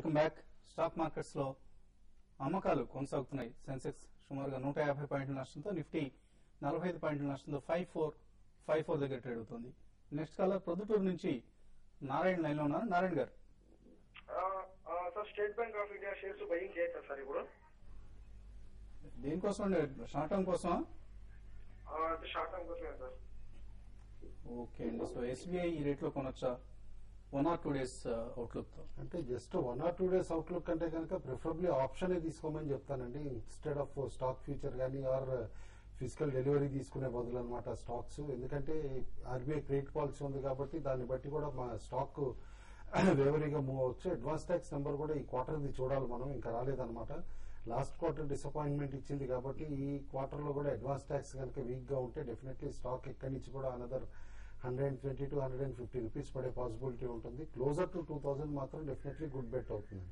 Welcome back stock markets లో అమ్మకాలు కొనసాగుతున్నాయి సెన్సెక్స్ సుమారుగా నూట యాభై పాయింట్ల నష్టంతో నిఫ్టీ నలభై ఐదు పాయింట్ల నష్టంతో ఫైవ్ ఫోర్ ఫైవ్ ఫోర్ దగ్గర ట్రేడ్ అవుతుంది నెక్స్ట్ కాలర్ ప్రొద్దుటూరు నుంచి నారాయణ లైన్ లో ఉన్నారు Narayana garu sir state bank of India shares buying చేయొచ్చా సార్ ఇప్పుడు దేనికోసం అండి షార్ట్ టర్మ్ కోసమా షార్ట్ టర్మ్ కోసమే సార్ ఓకే అండి సో ఎస్బీఐ ఈ రేట్ లో కొనొచ్చా one or two days outlook తో అంటే just one or two days outlook అంటే కనుక ప్రిఫరబ్లీ ఆప్షన్ తీసుకోమని చెప్తానండి ఇన్స్టెడ్ ఆఫ్ స్టాక్ ఫ్యూచర్ కానీ ఆర్ ఫిజికల్ డెలివరీ తీసుకునే బదులు అనమాట స్టాక్స్ ఎందుకంటే ఆర్బీఐ క్రెడిట్ పాలసీ ఉంది కాబట్టి దాన్ని బట్టి కూడా మా స్టాక్ వేవరీగా మూవ్ అవచ్చు అడ్వాన్స్ ట్యాక్స్ నెంబర్ కూడా ఈ క్వార్టర్ ది చూడాలి మనం ఇంకా రాలేదన్నమాట లాస్ట్ క్వార్టర్ డిసప్పాయింట్మెంట్ ఇచ్చింది కాబట్టి ఈ క్వార్టర్ లో కూడా అడ్వాన్స్ ట్యాక్స్ కనుక వీక్ గా ఉంటే డెఫినెట్లీ స్టాక్ ఎక్కడి నుంచి కూడా another hundred and twenty to hundred and fifty rupees పడే పాసిబిలిటీ ఉంటుంది క్లోజర్ టు టూ థౌసండ్ మాత్రం డెఫినెట్లీ గుడ్ బెట్ అవుతుంది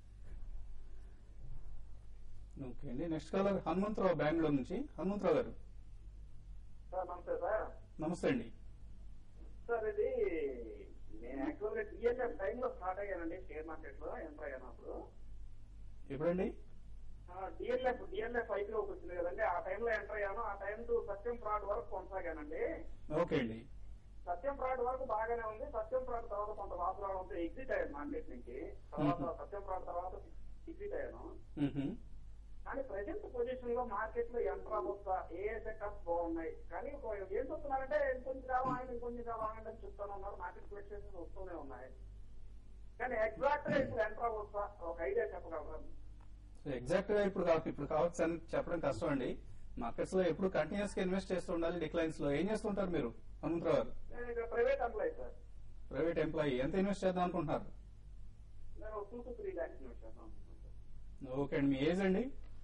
ఓకే అండి నెక్స్ట్ కాలర్ హనుమంతరావు బెంగళూరు నుంచి హనుమంతరావు గారు సార్ నమస్తే సార్ నమస్తే అండి సార్ ఇది నేను యాక్చువల్గా డిఎల్ఎఫ్ టైంలో స్టార్ట్ అయ్యానండి షేర్ మార్కెట్ లో ఎంటర్ అయ్యానప్పుడు ఎప్పుడండి డిఎల్ఎఫ్ డిఎల్ఎఫ్ ఐపీఓకి వచ్చింది కదండి ఆ టైంలో ఎంటర్ అయ్యాను ఆ టైం టు సత్యం ఫ్రాడ్ వరకు కొనసాగానండి ఓకే అండి సత్యం ఫ్రాడ్ వరకు బాగానే ఉంది సత్యం ఫ్రాడ్ తర్వాత కొంత లాస్ రావడంతో ఎగ్జిట్ అయ్యాను మార్కెట్ నుంచి తర్వాత Mhm. సత్యం ఫ్రాడ్ తర్వాత ఎగ్జిట్ అయ్యాను మ్హూ. కానీ ప్రజెంట్ పొజిషన్ లో మార్కెట్ లో ఎంటర్ అవ్వచ్చా ఏ సెక్టర్స్ బాగున్నాయి కానీ ఒక ఏం చెప్తున్నారంటే ఇంకొంచెం కావాలి ఇంకొంచెం కావాలి అని చెప్తాను ఉన్నారు మార్కెట్ ఫ్లక్చుయేషన్స్ వస్తూనే ఉన్నాయి కానీ ఎగ్జాక్ట్ గా ఇప్పుడు ఎంటర్ అవ్వచ్చా ఒక ఐడియా చెప్పగలరా సో ఎగ్జాక్ట్ గా ఇప్పుడు కావచ్చు ఇప్పుడు కావచ్చు అని చెప్పడం కష్టం అండి మార్కెట్స్ లో ఎప్పుడు కంటిన్యూస్ గా ఇన్వెస్ట్ చేస్తూ ఉండాలి డిక్లైన్స్ లో ఏం చేస్తుంటారు మీరు హనుమంతరావు గారు నేను ఇక్కడ private employee sir private employee ఎంత ఇన్వెస్ట్ చేద్దాం అనుకుంటున్నారు నేను టూ టు త్రీ ల్యాక్స్ చేస్తాను ఓకే అండి మీ ఏజ్ అండి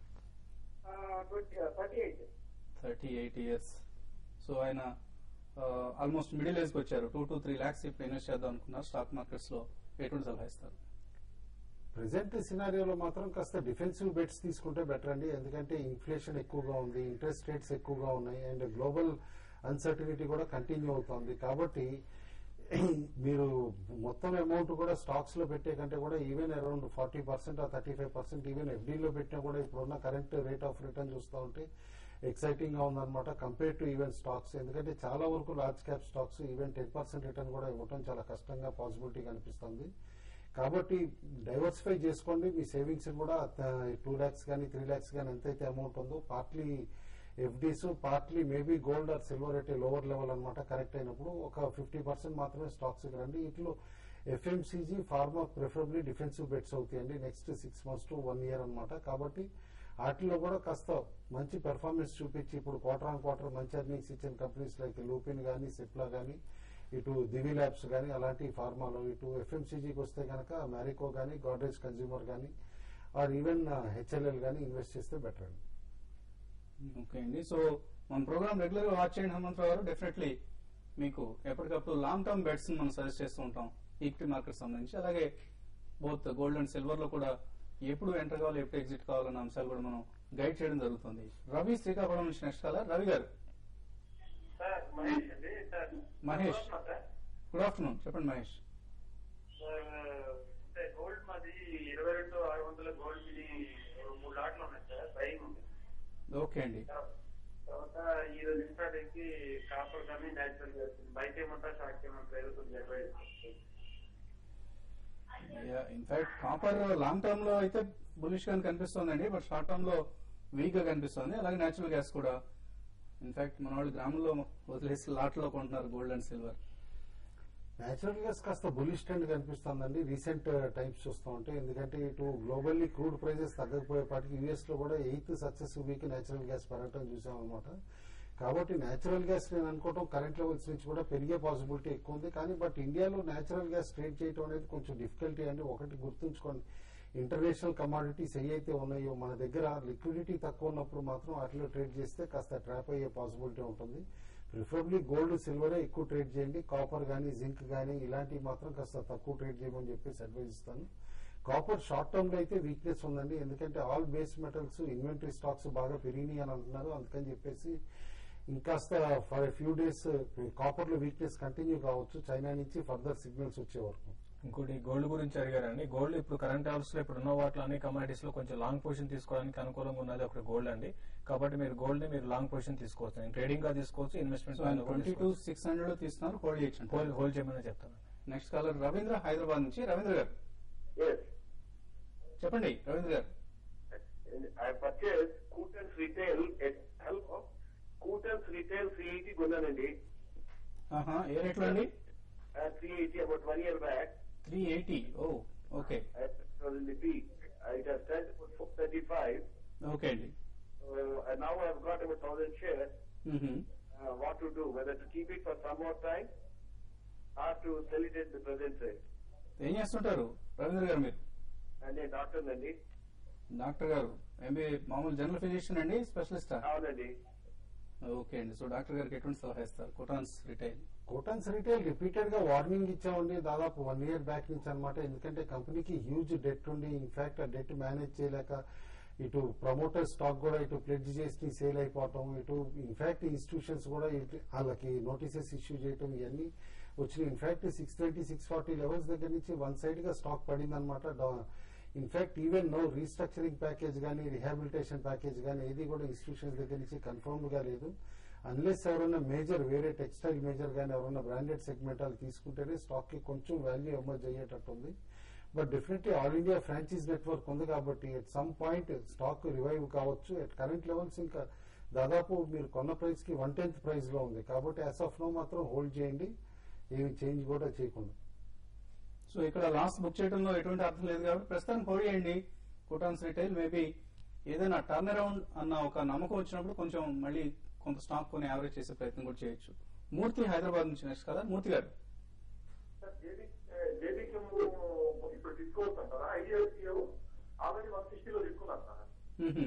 twenty thirty eight thirty eight years so ఆయన ఆల్మోస్ట్ మిడిల్ ఏజ్ కి వచ్చారు టూ టు త్రీ లాక్స్ ఇప్పుడు ఇన్వెస్ట్ చేద్దాం అనుకున్నారు స్టాక్ మార్కెట్స్ లో ఎటువంటి సలహా ఇస్తారు ప్రెసెంట్ సినారియోలో మాత్రం కాస్త డిఫెన్సివ్ బెట్స్ తీసుకుంటే బెటర్ అండి ఎందుకంటే ఇన్ఫ్లేషన్ ఎక్కువగా ఉంది ఇంట్రెస్ట్ రేట్స్ ఎక్కువగా ఉన్నాయి అండ్ గ్లోబల్ అన్సర్టినిటీ కూడా కంటిన్యూ అవుతోంది కాబట్టి మీరు మొత్తం అమౌంట్ కూడా స్టాక్స్ లో పెట్టే కంటే కూడా ఈవెన్ అరౌండ్ ఫార్టీ పర్సెంట్ ఆ థర్టీ ఫైవ్ పర్సెంట్ ఈవెన్ ఎఫ్డీలో పెట్టినా కూడా ఇప్పుడున్న కరెంట్ రేట్ ఆఫ్ రిటర్న్ చూస్తూ ఉంటే ఎక్సైటింగ్ గా ఉందన్నమాట కంపేర్ టు ఈవెన్ స్టాక్స్ ఎందుకంటే చాలా వరకు large cap stocks even ten percent return కూడా ఇవ్వడం చాలా కష్టంగా పాసిబిలిటీ కనిపిస్తుంది కాబట్టి డైవర్సిఫై చేసుకోండి మీ సేవింగ్స్ కూడా టూ ల్యాక్స్ కానీ త్రీ ల్యాక్స్ కానీ ఎంతైతే అమౌంట్ ఉందో partly FDs partly maybe gold or silver అయితే లోవర్ లెవెల్ అనమాట కరెక్ట్ అయినప్పుడు ఒక ఫిఫ్టీ పర్సెంట్ మాత్రమే స్టాక్స్ రండి ఇట్లో FMCG pharma preferably defensive bets అవుతాయండి next six months to one year అనమాట కాబట్టి వాటిలో కూడా కాస్త మంచి పెర్ఫార్మెన్స్ చూపించి ఇప్పుడు క్వార్టర్ ఆన్ క్వార్టర్ మంచి అర్నింగ్స్ ఇచ్చిన కంపెనీస్ లైక్ లూపిన్ కానీ సిప్లా కానీ ఇటు దివి ల్యాబ్స్ కానీ అలాంటి ఫార్మాలో ఇటు ఎఫ్ఎంసీజీకి వస్తే కనుక మ్యారికో కానీ గాడ్రేజ్ కన్జ్యూమర్ కానీ ఆర్ ఈవెన్ హెచ్ఎల్ఎల్ కానీ ఇన్వెస్ట్ చేస్తే బెటర్ అండి ఓకే అండి సో మన ప్రోగ్రామ్ రెగ్యులర్ గా వాచ్ చేయండి హనుమంతరావు గారు డెఫినెట్లీ మీకు ఎప్పటికప్పుడు లాంగ్ టర్మ్ బెట్స్ మనం సజెస్ట్ చేస్తూ ఉంటాం ఈక్విటీ మార్కెట్ సంబంధించి అలాగే బోత్ గోల్డ్ అండ్ సిల్వర్ లో కూడా ఎప్పుడు ఎంటర్ కావాలి ఎప్పుడు ఎగ్జిట్ కావాలన్న అంశాలు కూడా మనం గైడ్ చేయడం జరుగుతుంది రవి శ్రీకాకుళం నుంచి నెక్స్ట్ కాలర్ రవి గారు సార్ మహేష్ అండి sir Mahesh. Sir good afternoon చెప్పండి మహేష్ సార్ అంటే గోల్డ్ మాది ఇరవై రెండు ఆరు వందల గోల్డ్ ఇది మూడు లాట్లు ఉన్నాయి సార్ బయింగ్ ఉంది ఓకే అండి తర్వాత ఈ రోజు ఇన్స్టాడేకి కాపర్ కానీ న్యాచురల్ గ్యాస్ బయట ఏమంటారు షార్ట్ ఏమంటారు ఏదో కొద్దిగా advice in fact copper long term లో అయితే బులిష్ గా కనిపిస్తోందండి బట్ షార్ట్ టర్మ్ లో వీక్ గా కనిపిస్తోంది అలాగే నేచురల్ గ్యాస్ కూడా ఇన్ఫాక్ట్ మన వాళ్ళు గ్రామంలో వదిలేసి లాట్లో కొంటున్నారు gold and silver natural gas కాస్త బులిష్ ట్రెండ్ కనిపిస్తుందండి రీసెంట్ టైమ్స్ చూస్తూ ఉంటే ఎందుకంటే ఇటు గ్లోబల్లీ క్రూడ్ ప్రైజెస్ తగ్గకపోయేపాటికి యూఎస్ లో కూడా eighth successive week natural gas పెరగటం చూసాం అనమాట కాబట్టి న్యాచురల్ గ్యాస్ నేను అనుకోవటం కరెంట్ లెవెల్స్ నుంచి కూడా పెరిగే పాసిబిలిటీ ఎక్కువ ఉంది కానీ బట్ ఇండియాలో న్యాచురల్ గ్యాస్ ట్రేడ్ చేయడం అనేది కొంచెం డిఫికల్టీ అండి ఒకటి గుర్తుంచుకోండి ఇంటర్నేషనల్ కమాడిటీస్ ఏవైతే ఉన్నాయో మన దగ్గర లిక్విడిటీ తక్కువ ఉన్నప్పుడు మాత్రం వాటిలో ట్రేడ్ చేస్తే కాస్త ట్రాప్ అయ్యే పాసిబిలిటీ ఉంటుంది ప్రిఫరబ్లీ గోల్డ్ సిల్వరే ఎక్కువ ట్రేడ్ చేయండి కాపర్ కానీ జింక్ కానీ ఇలాంటివి మాత్రం కాస్త తక్కువ ట్రేడ్ చేయమని చెప్పేసి అడ్వైజ్ ఇస్తాను కాపర్ షార్ట్ టర్మ్ లో అయితే వీక్నెస్ ఉందండి ఎందుకంటే all base metals inventory stocks బాగా పెరిగినాయి అని అంటున్నారు అందుకని చెప్పేసి ఇంకాస్త ఫర్ ఫ్యూ డేస్ కాపర్ లో వీక్నెస్ కంటిన్యూ కావచ్చు చైనా నుంచి ఫర్దర్ సిగ్నల్స్ వచ్చే వరకు ఇంకోటి గోల్డ్ గురించి అడిగారండి గోల్డ్ ఇప్పుడు కరెంట్ అవర్స్ లో ఇప్పుడు ఉన్న వాటిలో అన్ని కమాడిటీస్ లో కొంచెం లాంగ్ పొజిషన్ తీసుకోవడానికి అనుకూలంగా ఉన్నది ఒకటి గోల్డ్ అండి కాబట్టి మీరు గోల్డ్ ని మీరు లాంగ్ పొజిషన్ తీసుకోవచ్చు ట్రేడింగ్ గా తీసుకోవచ్చు ఇన్వెస్ట్మెంట్ సో ఆయన ట్వంటీ టూ సిక్స్ హండ్రెడ్ లో తీస్తున్నారు హోల్డ్ చేయొచ్చు హోల్డ్ హోల్డ్ చేయమని చెప్తాను నెక్స్ట్ కాలర్ రవీంద్ర హైదరాబాద్ నుంచి రవీంద్ర గారు Yes. చెప్పండి రవీంద్ర గారు I purchased Cootens Retail at help of Cootens Retail 380 కొన్నానండి ఆహా, ఏ రేట్లో అండి Uh, 380 about one year back. Three eighty oh okay I was in the peak. Uh, It has turned to 435. Okay అండి Uh, and now I've got about 1000 shares. మ్హూ. Uh, what to do? Whether to keep it for some more time or to sell it at the present rate. ఏం చేస్తుంటారు రవీంద్ర గారు మీరు And then doctor నండి doctor garu MB మామూలు general physician అండి స్పెషలిస్టా అవునండి ఓకే అండి సో డాక్టర్ గారికి ఎటువంటి సలహా ఇస్తారు Koutons retail Koutons retail repeated గా వార్నింగ్ ఇచ్చామండి దాదాపు వన్ ఇయర్ బ్యాక్ నుంచి అనమాట ఎందుకంటే కంపెనీకి హ్యూజ్ డెట్ ఉండి ఇన్ఫాక్ట్ ఆ డెట్ మేనేజ్ చేయలేక ఇటు ప్రమోటర్ స్టాక్ కూడా ఇటు ప్లెడ్జ్ చేసి సేల్ అయిపోవటం ఇటు ఇన్ఫాక్ట్ ఇన్స్టిట్యూషన్స్ కూడా ఇటు వాళ్ళకి నోటీసెస్ ఇష్యూ చేయటం ఇవన్నీ వచ్చినాయి in fact six twenty six forty levels దగ్గర నుంచి వన్ సైడ్ గా స్టాక్ పడింది అనమాట in fact even no restructuring package కానీ రిహాబిలిటేషన్ ప్యాకేజ్ కానీ ఏది కూడా ఇన్స్టిట్యూషన్స్ దగ్గర నుంచి కన్ఫర్మ్ గా లేదు అన్లెస్ ఎవరైనా మేజర్ వేరే టెక్స్టైల్ మేజర్ కానీ ఎవరైనా బ్రాండెడ్ సెగ్మెంట్ వాళ్ళు తీసుకుంటేనే స్టాక్ కి కొంచెం వాల్యూ ఎమర్జ్ అయ్యేటట్టు ఉంది but definitely all India franchise network ఉంది కాబట్టి at some point stock revive కావచ్చు ఎట్ కరెంట్ లెవెల్స్ ఇంకా దాదాపు మీరు కొన్న ప్రైస్ కి వన్ టెన్త్ ప్రైస్ లో ఉంది కాబట్టి యాజ్ ఆఫ్ నో మాత్రం హోల్డ్ చేయండి ఏమి చేంజ్ కూడా చేయకుండా సో ఇక్కడ లాస్ట్ బుక్ చేయడంలో ఎటువంటి అర్థం లేదు కాబట్టి ప్రస్తుతానికి హోల్డ్ చేయండి కుటాన్స్ రిటైల్ మేబీ ఏదైనా టర్న్ అరౌండ్ అన్న ఒక నమ్మకం వచ్చినప్పుడు కొంచెం మళ్ళీ కొంత స్టాక్ కొని యావరేజ్ చేసే ప్రయత్నం కూడా చేయొచ్చు మూర్తి హైదరాబాద్ నుంచి నెక్స్ట్ కదా మూర్తి గారు సార్ జేబీ జేబీకి ఇప్పుడు తీసుకోవచ్చు అంటారా ఐడిఎఫ్సి ఆల్రెడీ వన్ సిక్స్టీలో తీసుకున్నారు సార్ మ్హూ.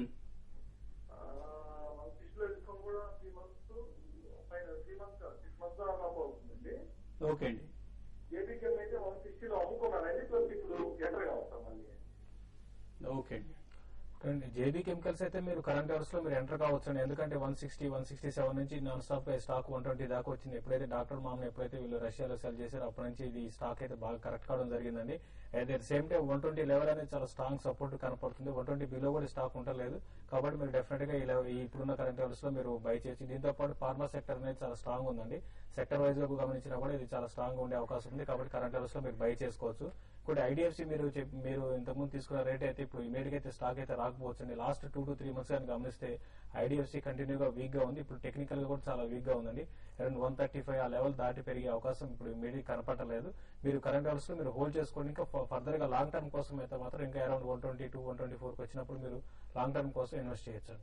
వన్ సిక్స్టీలో తీసుకొని కూడా త్రీ మంత్స్ పైన త్రీ మంత్స్ సిక్స్ మంత్స్ అలా అవుతుందండి ఓకే అండి జేబీకి అయితే వన్ సిక్స్టీలో అమ్ముకున్నారండి ప్లస్ ఇప్పుడు ఎంటర్ కావాలి సార్ మళ్ళీ ఓకే అండి జేబీ కెమికల్స్ అయితే మీరు కరెంట్ అవర్స్ లో మీరు ఎంటర్ కావచ్చు ఎందుకంటే one sixty one sixty seven నుంచి non stop stock one twenty దాకా వచ్చింది ఎప్పుడైతే డాక్టర్ మామూలు ఎప్పుడైతే వీళ్ళు రష్యాలో సెల్ చేశారో అప్పటి నుంచి ఇది స్టాక్ అయితే బాగా కరెక్ట్ కావడం జరిగిందండి at the same time one twenty level అనేది చాలా స్ట్రాంగ్ సపోర్ట్ కనపడుతుంది వన్ ట్వంటీ బిలో కూడా స్టాక్ ఉండలేదు కాబట్టి మీరు డెఫినెట్ గా ఈ level- ఈ ఇప్పుడున్న కరెంట్ లెవెల్స్ లో మీరు బై చేయొచ్చు దీంతో పాటు ఫార్మా సెక్టర్ అనేది చాలా స్ట్రాంగ్ ఉందండి సెక్టర్ వైజ్ లో గమనించినా కూడా ఇది చాలా స్ట్రాంగ్ ఉండే అవకాశం ఉంది కాబట్టి కరెంట్ లెవెల్స్ లో మీరు బై చేసుకోవచ్చు ఇప్పుడు ఐడిఎఫ్సి మీరు చెప్- మీరు ఇంతకుముందు తీసుకున్న రేట్ అయితే ఇప్పుడు ఇమీడియట్ అయితే స్టాక్ అయితే రాకపోవచ్చు అండి last two to three months కానీ గమనిస్తే ఐడిఎఫ్సి కంటిన్యూగా వీక్ గా ఉంది ఇప్పుడు టెక్నికల్ గా కూడా చాలా వీక్ గా ఉందండి అరౌండ్ వన్ థర్టీ ఫైవ్ ఆ లెవెల్ దాటి పెరిగే అవకాశం ఇప్పుడు ఇమీడియట్ కనపడలేదు మీరు కరెంట్ లెవెల్స్ లో మీరు హోల్డ్ చేసుకోండి ఇంకా ఫర్దర్ గా లాంగ్ టర్మ్ కోసం అయితే మాత్రం ఇంకా around one twenty two one twenty four వచ్చినప్పుడు మీరు లాంగ్ టర్మ్ కోసం ఇన్వెస్ట్ చేయొచ్చు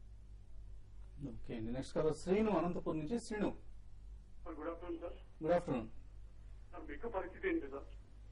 ఓకే అండి నెక్స్ట్ కదా శ్రీను అనంతపూర్ నుంచి Srinu good afternoon sir good afternoon sir మీకు పరిస్థితి ఏంటి సార్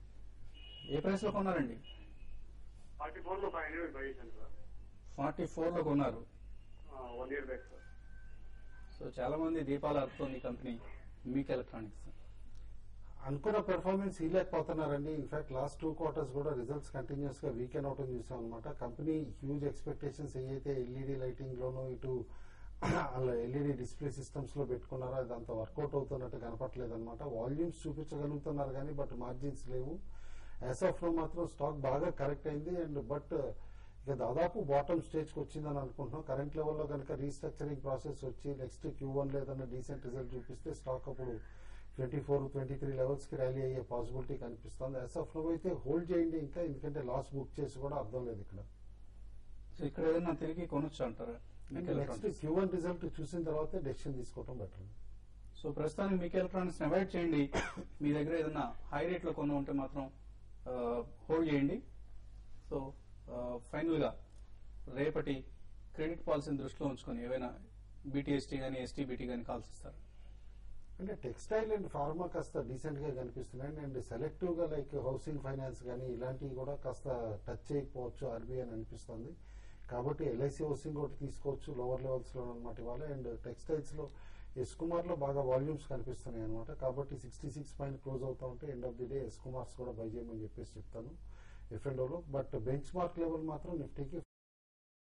ఏ ప్రైస్ లో కొన్నారండి ఫార్టీ ఫోర్ లో ఫైవ్ హండ్రెడ్ బై చేశాను సార్ ఫార్టీ ఫోర్ లో కొన్నారు one year back sir so చాలా మంది దీపాలు అర్పుతోంది ఈ కంపెనీ మీక్ ఎలక్ట్రానిక్స్ అనుకున్న పెర్ఫార్మెన్స్ ఇవ్వలేకపోతున్నారండి ఇన్ఫాక్ట్ లాస్ట్ టూ క్వార్టర్స్ కూడా రిజల్ట్స్ కంటిన్యూస్ గా వీకెన్ అవటం చూసాం అనమాట కంపెనీ హ్యూజ్ ఎక్స్పెక్టేషన్స్ ఏవైతే ఎల్ఈడి లైటింగ్ లోను ఇటు అలా ఎల్ఈడి డిస్ప్లే సిస్టమ్స్ లో పెట్టుకున్నారో అది అంత వర్కౌట్ అవుతున్నట్టు కనపట్లేదు అనమాట వాల్యూమ్స్ చూపించగలుగుతున్నారు కానీ బట్ మార్జిన్స్ లేవు యాజ్ ఆఫ్ లో మాత్రం స్టాక్ బాగా కరెక్ట్ అయింది అండ్ బట్ ఇక దాదాపు బాటమ్ స్టేజ్ కి వచ్చిందని అనుకుంటున్నాం కరెంట్ లెవెల్లో కనుక రీస్ట్రక్చరింగ్ ప్రాసెస్ వచ్చి నెక్స్ట్ క్యూ వన్ లేదన్నా డీసెంట్ రిజల్ట్ చూపిస్తే స్టాక్ అప్పుడు twenty four twenty three levels కి ర్యాలీ అయ్యే పాసిబిలిటీ కనిపిస్తుంది యాజ్ ఆఫ్ నో అయితే హోల్డ్ చేయండి ఇంకా ఎందుకంటే లాస్ బుక్ చేసి కూడా అర్థం లేదు ఇక్కడ సో ఇక్కడ ఏదైనా తిరిగి కొనొచ్చు అంటారా MIC next electronics Q one result చూసిన తర్వాత డెసిషన్ తీసుకోవడం బెటర్ సో ప్రస్తుతానికి మీకు ఎలక్ట్రానిక్స్ అవాయిడ్ చేయండి మీ దగ్గర ఏదైనా హై రేట్ లో కొన్న ఉంటే మాత్రం హోల్డ్ చేయండి సో ఫైనల్ గా రేపటి క్రెడిట్ పాలసీని దృష్టిలో ఉంచుకొని ఏవైనా బీటీఎస్టీ కానీ ఎస్టీబీటీ కానీ కాల్స్ ఇస్తారు అంటే టెక్స్టైల్ అండ్ ఫార్మా కాస్త డీసెంట్ గా కనిపిస్తున్నాయి అండ్ సెలెక్టివ్ గా లైక్ హౌసింగ్ ఫైనాన్స్ కానీ ఇలాంటివి కూడా కాస్త టచ్ చేయకపోవచ్చు ఆర్బీఐ అని అనిపిస్తుంది కాబట్టి ఎల్ఐసి హౌసింగ్ ఒకటి తీసుకోవచ్చు లోవర్ లెవెల్స్ లో అనమాట ఇవాళ అండ్ టెక్స్టైల్స్ లో ఎస్ కుమార్ లో బాగా వాల్యూమ్స్ కనిపిస్తున్నాయి అనమాట కాబట్టి సిక్స్టీ సిక్స్ పైన క్లోజ్ అవుతా ఉంటే end of the day S Kumars కూడా బై చేయమని చెప్పేసి చెప్తాను ఎఫ్ఎండోలో బట్ బెంచ్ మార్క్ లెవెల్ మాత్రం నిఫ్టీకి